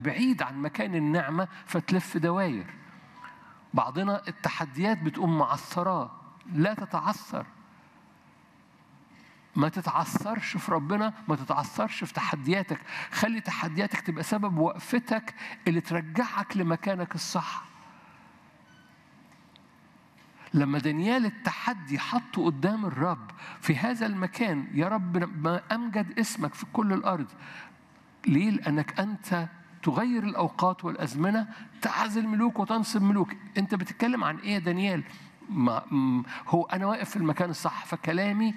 بعيد عن مكان النعمة فتلف دواير بعضنا التحديات بتقوم معثراه لا تتعثر ما تتعثرش في ربنا ما تتعثرش في تحدياتك خلي تحدياتك تبقى سبب وقفتك اللي ترجعك لمكانك الصح لما دانيال التحدي حطه قدام الرب في هذا المكان يا رب ما أمجد اسمك في كل الأرض ليه؟ لأنك أنت تغير الأوقات والأزمنة تعزل ملوك وتنصب ملوك أنت بتتكلم عن إيه يا دانيال؟ ما هو أنا واقف في المكان الصح فكلامي